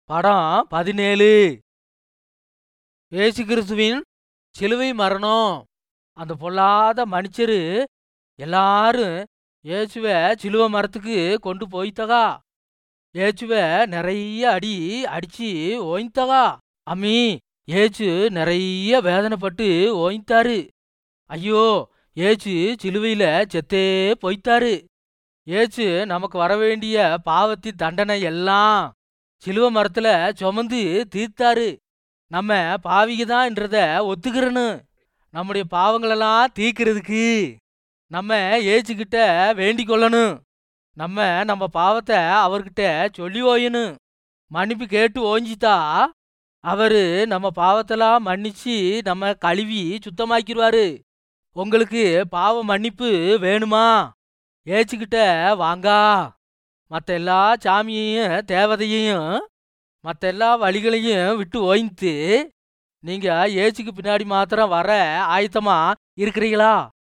படம் பதினேழு இயேசு கிறிஸ்துவின் சிலுவை மரணம் அந்த பொல்லாத மனுஷரு எல்லாரும் இயேசுவை சிலுவை மரத்துக்கு கொண்டு போய்த்தகா இயேசுவை நிறைய அடி அடிச்சு ஓய்ந்தகா அம்மி ஏச்சு நிறைய வேதனைப்பட்டு ஓய்ந்தாரு ஐயோ ஏச்சு சிலுவையில செத்தே போய்த்தாரு ஏச்சு நமக்கு வர வேண்டிய பாவத்தின் தண்டனை எல்லாம் சிலுவ மரத்துல சுமந்து தீர்த்தாரு நம்ம பாவிக தான்ன்றத ஒத்துக்கிறனு நம்முடைய பாவங்களெல்லாம் தீர்க்கிறதுக்கு நம்ம ஏச்சுக்கிட்ட வேண்டிக் கொள்ளணும் நம்ம நம்ம பாவத்தை அவர்கிட்ட சொல்லி ஓயணும் மன்னிப்பு கேட்டு ஓஞ்சித்தா அவரு நம்ம பாவத்தெல்லாம் மன்னிச்சு நம்ம கழுவி சுத்தமாக்கிடுவாரு உங்களுக்கு பாவ மன்னிப்பு வேணுமா ஏச்சுக்கிட்ட வாங்கா மற்ற எல்லா சாமியையும் தேவதையையும் மற்ற எல்லா வழிகளையும் விட்டு ஓய்ந்து நீங்க ஏச்சுக்கு பின்னாடி மாத்திரம் வர ஆயத்தமா இருக்கிறீங்களா